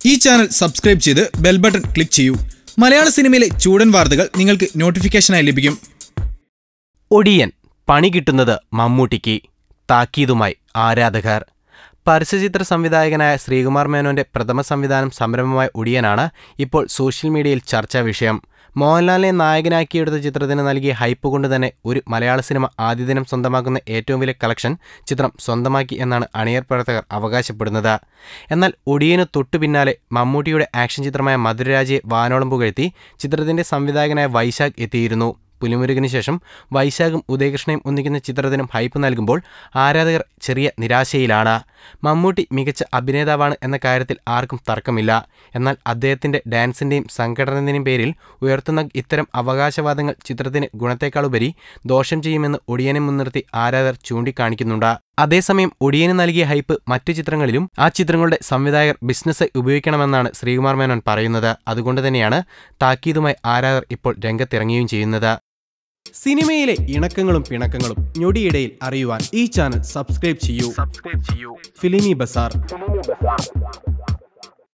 ഈ channel subscribe ചെയ്ത് bell button click ചെയ്യൂ മലയാള സിനിമയിലെ ചൂടൻ വാർത്തകൾ നിങ്ങൾക്ക് നോട്ടിഫിക്കേഷനായി ലഭിക്കും ഒടിയൻ പണി കിട്ടുന്നത് മമ്മൂട്ടിക്ക് താക്കീതുമായി ആരാധകർ പരസ്യചിത്ര സംവിധായകനായ ശ്രീകുമാർ മേനോന്റെ പ്രഥമ സംവിധാനം സംരംഭമായ ഒടിയനാണ് ഇപ്പോൾ സോഷ്യൽ മീഡിയയിൽ ചർച്ചാ വിഷയം മോഹൻലാലിനെ നായകനാക്കിയെടുത്ത ചിത്രത്തിന് നൽകിയ ഹൈപ്പ് കൊണ്ട് തന്നെ ഒരു മലയാള സിനിമ ആദ്യ ദിനം സ്വന്തമാക്കുന്ന ഏറ്റവും വലിയ കളക്ഷൻ ചിത്രം സ്വന്തമാക്കി എന്നാണ് അണിയർ പ്രവർത്തകർ അവകാശപ്പെടുന്നത് എന്നാൽ ഒടിയന് തൊട്ടു പിന്നാലെ മമ്മൂട്ടിയുടെ ആക്ഷൻ ചിത്രമായ മധുരരാജയെ വാനോളം പുകഴ്ത്തി ചിത്രത്തിന്റെ സംവിധായകനായ വൈശാഖ് എത്തിയിരുന്നു പുലിമുരുകന് ശേഷം വൈശാഖും ഉദയകൃഷ്ണയും ഒന്നിക്കുന്ന ചിത്രത്തിനും ഹൈപ്പ് നൽകുമ്പോൾ ആരാധകർ ചെറിയ നിരാശയിലാണ് മമ്മൂട്ടി മികച്ച അഭിനേതാവാണ് എന്ന കാര്യത്തിൽ ആർക്കും തർക്കമില്ല എന്നാൽ അദ്ദേഹത്തിന്റെ ഡാൻസിന്റെയും സംഘടനത്തിന്റെയും പേരിൽ ഉയർത്തുന്ന ഇത്തരം അവകാശവാദങ്ങൾ ചിത്രത്തിന് ഗുണത്തേക്കാളുപരി ദോഷം ചെയ്യുമെന്ന് ഒടിയനെ മുൻനിർത്തി ആരാധകർ ചൂണ്ടിക്കാണിക്കുന്നുണ്ട് അതേസമയം ഒടിയന് നൽകിയ ഹൈപ്പ് മറ്റു ചിത്രങ്ങളിലും ആ ചിത്രങ്ങളുടെ സംവിധായകർ ബിസിനസ് ഉപയോഗിക്കണമെന്നാണ് ശ്രീകുമാർ മേനോൻ പറയുന്നത് അതുകൊണ്ട് തന്നെയാണ് താക്കീതുമായി ആരാധകർ ഇപ്പോൾ രംഗത്തിറങ്ങുകയും ചെയ്യുന്നത് സിനിമയിലെ ഇണക്കങ്ങളും പിണക്കങ്ങളും ഞൊടിയിടയിൽ അറിയുവാൻ ഈ ചാനൽ സബ്സ്ക്രൈബ് ചെയ്യൂ ഫിലിമി ബസാർ